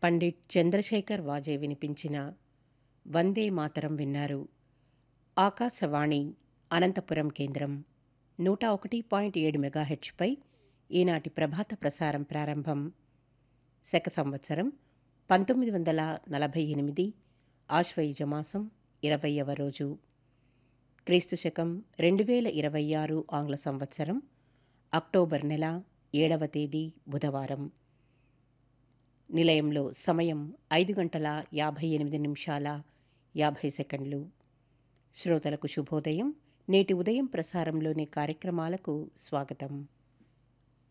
పండిట్ చంద్రశేఖర్ వాజే వినిపించిన వందే మాతరం విన్నారు ఆకాశవాణి అనంతపురం కేంద్రం నూట ఒకటి పాయింట్ ఏడు మెగాహెచ్పై ఈనాటి ప్రభాత ప్రసారం ప్రారంభం శక సంవత్సరం పంతొమ్మిది వందల నలభై ఎనిమిది ఆశ్వయుజమాసం ఇరవయవ రోజు క్రీస్తు శకం రెండు వేల ఇరవై ఆరు ఆంగ్ల సంవత్సరం అక్టోబర్ నెల ఏడవ తేదీ బుధవారం నిలయంలో సమయం ఐదు గంటల యాభై ఎనిమిది నిమిషాల యాభై సెకండ్లు శ్రోతలకు శుభోదయం నేటి ఉదయం ప్రసారంలోని కార్యక్రమాలకు స్వాగతం